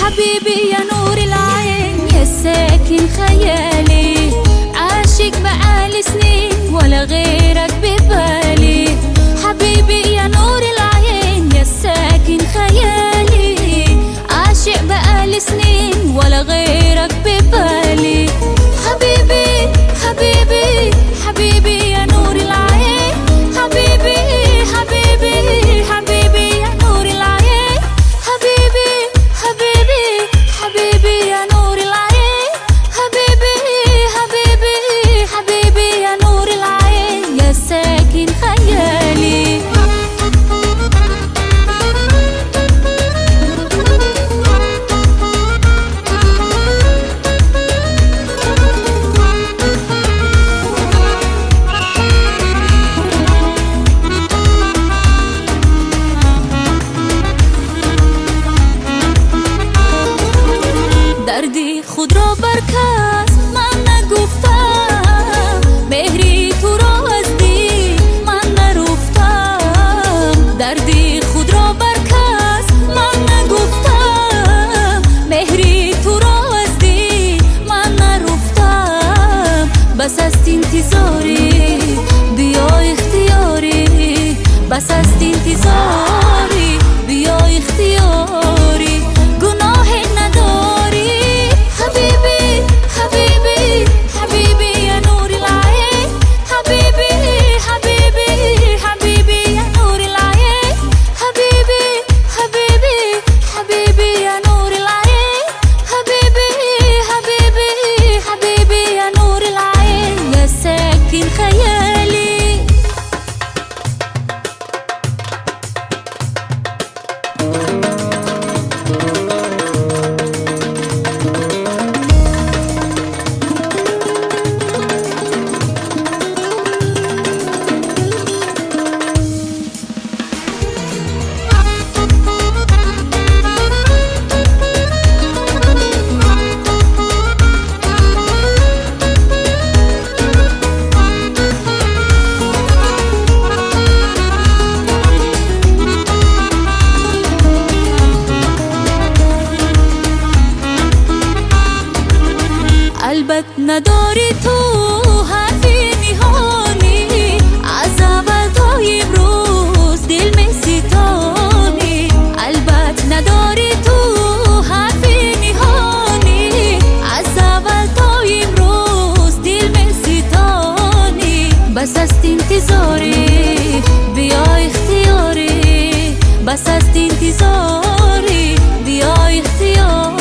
حبيبي يا نور العين يا ساكن خيالي عاشق بقالي سنين ولا غيرك ببالي حبيبي يا نور العين يا ساكن خيالي عاشق بقالي سنين ولا غيرك ببالي حبيبي حبيبي حبيبي يا نور العين حبيبي حبيبي حبيبي يا نور العين حبيبي حبيبي حبيبي يا نور العين حبيبي حبيبي حبيبي يا نور العين يا ساكن خيالي دردی خود را برکس من نگفتم مهری تو را از دی من نرفتم دردی خود را برکس من نگفتم مهری تو را از دی من نرفتم بس است انتظاری بیا اختیاری بس است انتظاری بیا اختیاری گناه نداری حبیبی حبیبی حبیبی یا نور العین حبیبی حبیبی حبیبی یا نور العین حبیبی حبیبی حبیبی یا نور العین حبیبی حبیبی حبیبی یا نور العین یا ساکن خیالی قلبت نداری تو حرفی میهانی از اول تا امروز دل می ستانی قلبت نداری تو حرفی میهانی از اول تا امروز دل می ستانی بس است انتظاری بیا اختیاری بس است انتظاری بیا اختیاری